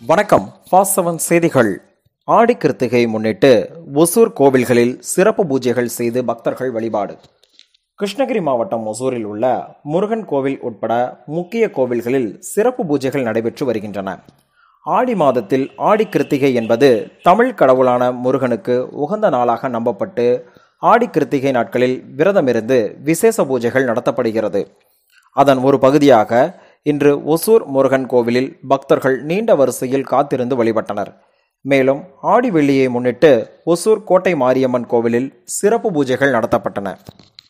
வணக்கம் fast seven செய்திகள் ஆடி கிருத்திகை முன்னிட்டு ஒசூர் கோவில்களில் சிறப்பு பூஜைகள் செய்து பக்தர்கள் வழிபாடு கிருஷ்ணகிரி மாவட்டம் ஒசூரில் உள்ள முருகன் கோவில் உட்பட முக்கிய கோவில்களில் சிறப்பு பூஜைகள் நடைபெற்று வருகின்றன ஆடி மாதத்தில் ஆடி கிருத்திகை என்பது தமிழ் கடவுளான முருகனுக்கு உகந்த நாளாக நம்பப்பட்டு ஆடி கிருத்திகை நாட்களில் விரதமிருந்து விசேஷ பூஜைகள் நடத்தப்படுகிறது அதன் ஒரு பகுதியாக இன்று ஒசூர் முருகன் கோவிலில் பக்தர்கள் நீண்ட வரிசையில் காத்திருந்து வழிபட்டனர் மேலும் ஆடி வெள்ளியை முன்னிட்டு ஒசூர் கோட்டை மாரியம்மன் கோவிலில் சிறப்பு பூஜைகள் நடத்தப்பட்டன